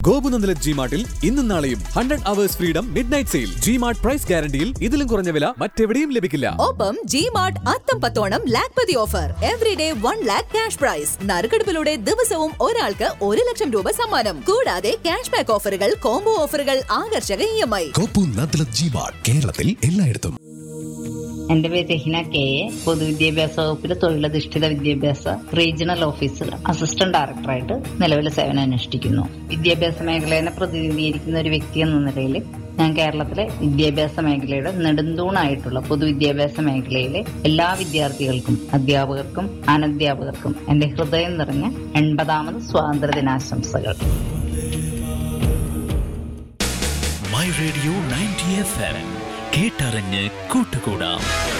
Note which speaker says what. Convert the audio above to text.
Speaker 1: ഗോപുനന്ദല G മാർട്ടിൽ ഇന്നും നാളെയും hundred hours freedom midnight sale G mart price ഗ്യാരണ്ടിയിൽ ഇതിലും കുറഞ്ഞ വില മറ്റെവിടെയും ലഭിക്കില്ല
Speaker 2: ഒപ്പം G mart Atham Pathonam lakhpati offer every day one lakh cash prize നറുക്കെടുപ്പിലൂടെ ദിവസവും ഒരാൾക്ക് ഒരു ലക്ഷം രൂപ സമ്മാനം കൂടാതെ ക്യാഷ് ബാക്ക് ഓഫറുകൾ കോംബോ ഓഫറുകൾ ആകർഷക ഇ എം ഐ
Speaker 3: കോപ്പു നദ്ല ജീവാട് കേരളത്തിൽ എല്ലായിടത്തും
Speaker 4: എന്റെ പേര് രഹിന കെ എ പൊതുവിദ്യാഭ്യാസ വകുപ്പിലെ തൊഴിലധിഷ്ഠിത വിദ്യാഭ്യാസ റീജിയണൽ ഓഫീസിൽ അസിസ്റ്റന്റ് ഡയറക്ടറായിട്ട് നിലവിൽ സേവനം അനുഷ്ഠിക്കുന്നു വിദ്യാഭ്യാസ മേഖലയെ പ്രതിനിധീകരിക്കുന്ന ഒരു വ്യക്തി എന്ന നിലയിൽ ഞാൻ കേരളത്തിലെ വിദ്യാഭ്യാസ മേഖലയുടെ നെടുന്തൂണായിട്ടുള്ള പൊതുവിദ്യാഭ്യാസ മേഖലയിലെ എല്ലാ വിദ്യാർത്ഥികൾക്കും അധ്യാപകർക്കും അനധ്യാപകർക്കും എന്റെ ഹൃദയം നിറഞ്ഞ എൺപതാമത് സ്വാതന്ത്ര്യ ദിനാശംസകൾ
Speaker 5: my radio ninety F M കേട്ടറിഞ്ഞ് കൂട്ടുകൂടാം